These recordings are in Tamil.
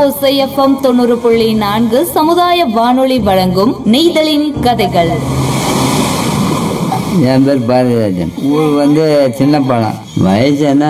ஓசைஎஃப்எம் தொண்ணூறு புள்ளி நான்கு சமுதாய வானொலி வழங்கும் நெய்தலின் கதைகள் என் பேர் பாரதிராஜன் ஊர் வந்து சின்ன பழம் வயசு என்ன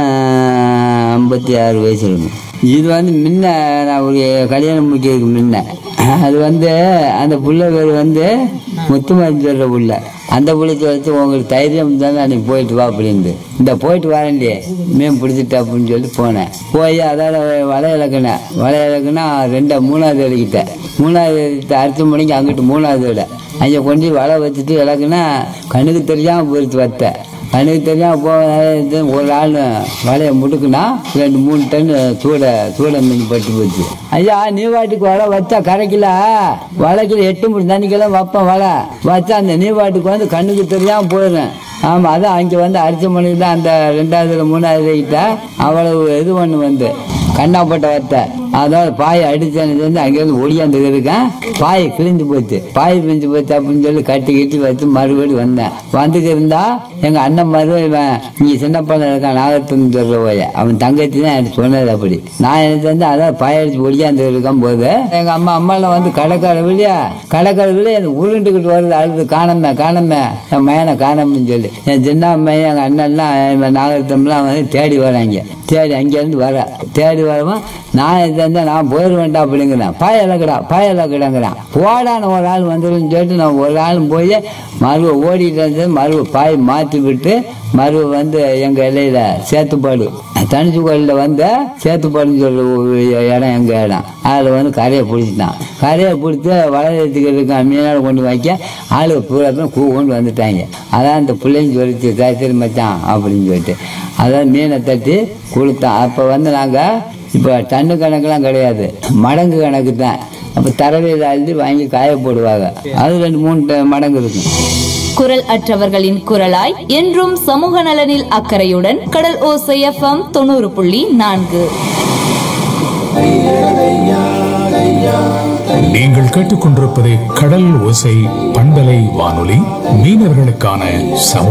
ஐம்பத்தி ஆறு வயசு இருக்கும் இது வந்து முன்ன நான் ஒரு கல்யாணம் முடிக்கிறதுக்கு முன்ன அது வந்து அந்த புள்ள பேர் வந்து முத்துமாரி சொல்கிற புள்ள அந்த புள்ளைக்கு வச்சு உங்களுக்கு தைரியம் தானே அன்னைக்கு போயிட்டு வா அப்படின்ட்டு இந்த போயிட்டு வரேன்டியே மீன் பிடிச்சிட்டு அப்படின்னு சொல்லி போனேன் போய் அதால் வலை இலக்குனேன் வலை இலக்குனா ரெண்டா மூணாவது இலக்கிட்டேன் மூணாவது இலக்கிட்ட அடுத்த மணிக்கு அங்கிட்டு மூணாவது விட அங்கே கொண்டு வலை வச்சுட்டு இலக்குனா கண்ணுக்கு தெரியாமல் போயிடுச்சு வத்தை கண்ணுக்கு தெரியாமல் போக ஒரு ஆள் வலையை முடுக்குனா ரெண்டு மூணு டன் சூட சூட மீன் பட்டு போச்சு ஐயா நீ வாட்டுக்கு வலை வச்சா கரைக்கல வலைக்கில் எட்டு மூணு தண்ணிக்கெல்லாம் வைப்பேன் வலை வச்சா அந்த நீ வாட்டுக்கு வந்து கண்ணுக்கு தெரியாமல் போயிடுறேன் ஆமாம் அதான் அங்கே வந்து அரிசி மணிக்கு தான் அந்த ரெண்டாவது மூணாவது கிட்ட அவ்வளவு இது ஒன்று வந்து கண்ணாப்பட்ட வத்தை அதாவது பாயை அடிச்சது வந்து அங்கேருந்து ஒடியாந்து இருக்கேன் பாய் கிழிஞ்சு போச்சு பாய் கிழிஞ்சு போச்சு அப்படின்னு சொல்லி கட்டி கட்டி வச்சு மறுபடியும் வந்தேன் வந்துட்டு இருந்தா எங்க அண்ணன் மறுபடியும் நீ சின்ன பையன் இருக்கான் நாகத்துன்னு சொல்ற போய அவன் தங்கச்சி தான் எனக்கு சொன்னது அப்படி நான் எனக்கு வந்து அதான் பாய் அடிச்சு ஒடியாந்து இருக்கும் போது எங்க அம்மா அம்மாலாம் வந்து கடைக்கார வெளியா கடைக்கார வெளியே எனக்கு உருண்டுக்கிட்டு வருது அழுது காணமே காணமே என் மயனை காணோம்னு சொல்லி என் சின்ன பையன் எங்கள் அண்ணன்லாம் நாகரத்தம்லாம் வந்து தேடி வராங்க தேடி அங்கேருந்து வர தேடி வரவும் நான் இது வந்து நான் போயிடுவேன்டா அப்படிங்கிறேன் பாய இலக்கடா பாய இலக்கடாங்கிறான் போடான ஒரு ஆள் வந்துடும் சொல்லிட்டு நான் ஒரு ஆள் போய் மறுவ ஓடிட்டு வந்து மறுவ பாய் மாற்றி விட்டு மறுவ வந்து எங்கள் இலையில சேத்துப்பாடு தனிச்சு கோயிலில் வந்து சேத்துப்பாடுன்னு சொல்ற ஒரு இடம் எங்கள் இடம் அதில் வந்து கரையை பிடிச்சிட்டான் கரையை பிடிச்சி வளர்த்துக்கு இருக்க மீனால கொண்டு வைக்க ஆளு பூரா பேரும் கூ கொண்டு வந்துட்டாங்க அதான் இந்த பிள்ளைங்க சொல்லிச்சு சரி மச்சான் அப்படின்னு சொல்லிட்டு அதான் மீனை தட்டி கொடுத்தான் அப்போ வந்து நாங்கள் இப்போ டன்னு கணக்கெல்லாம் கிடையாது மடங்கு கணக்கு தான் அப்போ தரவையில் அள்ளி வாங்கி காய போடுவாங்க அது ரெண்டு மூணு ட- மடங்கு இருக்கும் குரல் அற்றவர்களின் குரலாய் என்றும் சமூக நலனில் அக்கறையுடன் கடல் ஓசைஎஃப்எம் தொண்ணூறு புள்ளி நான்கு நீங்கள் கேட்டுக்கொண்டிருப்பது கடல் ஓசை பண்பலை வானொலி மீனவர்களுக்கான சமூக